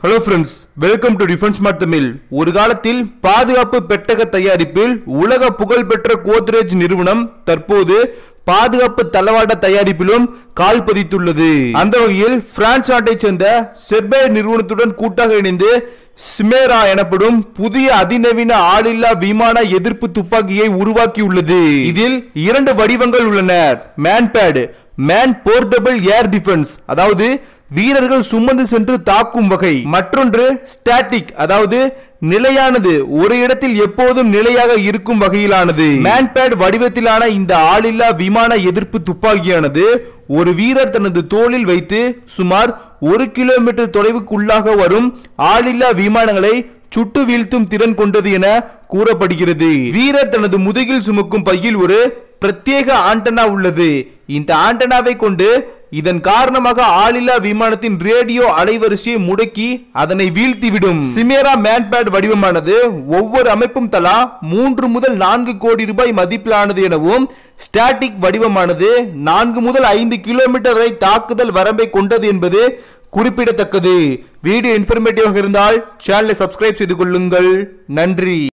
hello friends welcome to defence smart Tamil ஒரு காலத்தில் பாதுகாப்பு பெட்டக தயாரிப்பில் உலக புகழ்பெற்ற கோத்ரேஜ் நிறுவனம் தற்போது பாதுகாப்பு தளவாட தயாரிப்பிலும் கால் பதித்துள்ளது அந்த வகையில் பிரான்ஸ் நாட்டைச் சேர்ந்த செர்பே நிறுவனத்துடன் கூட்டாக இணைந்து சிமேரா எனப்படும் புதிய அதிநவீன ஆளில்லா விமான எதிர்ப்பு துப்பாக்கியை உருவாக்கியுள்ளது இதில் இரண்டு வடிவங்கள் உள்ளன MANPAD man portable air defence அதாவது வீரர்கள் சுமந்து சென்று தாக்கும் வகை மற்றொன்று ஸ்டாட்டிக் அதாவது நிலையானது ஒரு இடத்தில் எப்போதும் நிலையாக இருக்கும் வகையிலானது மேன்பேட் வடிவத்திலான இந்த ஆளில்லா விமான எதிர்ப்பு துப்பாக்கியானது ஒரு வீரர் தனது தோளில் வைத்து சுமார் ஒரு கிலோமீட்டர் தொலைவுக்குள்ளாக வரும் ஆளில்லா விமானங்களை சுட்டு வீழ்த்தும் திறன் கொண்டது என கூறப்படுகிறது வீரர் தனது முதுகில் சுமக்கும் பையில் ஒரு பிரத்யேக ஆண்டனா உள்ளது இந்த ஆண்டனாவை கொண்டு இதன் காரணமாக ஆளில்லா விமானத்தின் ரேடியோ அலைவரிசையை முடக்கி அதனை வீழ்த்திவிடும் சிமேரா மேன்பேட் வடிவமானது ஒவ்வொரு அமைப்பும் தலா மூன்று முதல் நான்கு கோடி ரூபாய் மதிப்பிலானது எனவும் ஸ்டாட்டிக் வடிவமானது நான்கு முதல் ஐந்து கிலோமீட்டர் வரை தாக்குதல் வரம்பை கொண்டது என்பது குறிப்பிடத்தக்கது வீடியோ இன்ஃபர்மேட்டிவாக இருந்தால் சேனலை சப்ஸ்கிரைப் செய்து கொள்ளுங்கள் நன்றி